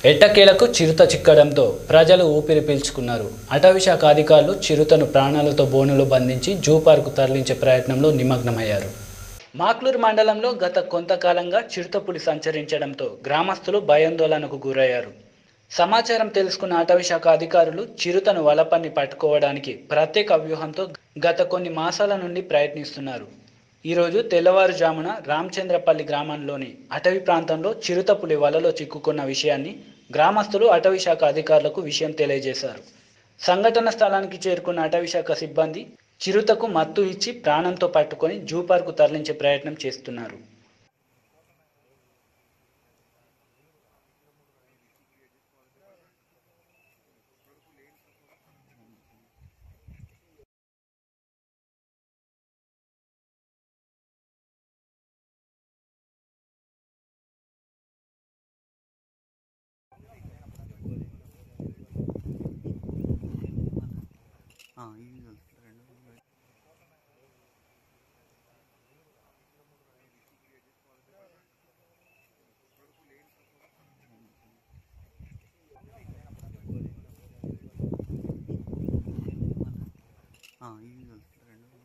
ఎట్టకేలకు చిరుత చిక్కడంతో ప్రజలు ఊపిరి పీల్చుకున్నారు అటవీ శాఖ అధికారులు చిరుతను ప్రాణాలతో బోనులో బంధించి జూ పార్కు తరలించే ప్రయత్నంలో నిమగ్నమయ్యారు మాక్లూరు మండలంలో గత కొంతకాలంగా చిరుతపులి సంచరించడంతో గ్రామస్తులు భయాందోళనకు గురయ్యారు సమాచారం తెలుసుకున్న అటవీ శాఖ అధికారులు చిరుతను వలపన్ని పట్టుకోవడానికి ప్రత్యేక వ్యూహంతో గత కొన్ని మాసాల నుండి ప్రయత్నిస్తున్నారు ఈరోజు తెల్లవారుజామున రామచంద్రపల్లి గ్రామంలోని అటవీ ప్రాంతంలో చిరుతపులి వలలో చిక్కుకున్న విషయాన్ని గ్రామస్తులు అటవీ శాఖ అధికారులకు విషయం తెలియజేశారు సంఘటన స్థలానికి చేరుకున్న అటవీ శాఖ సిబ్బంది చిరుతకు మత్తు ఇచ్చి ప్రాణంతో పట్టుకొని జూ పార్కు తరలించే ప్రయత్నం చేస్తున్నారు ఆ, ఇది తెలుసు. రెండు ఉన్నాయి. ఆ, ఇది తెలుసు.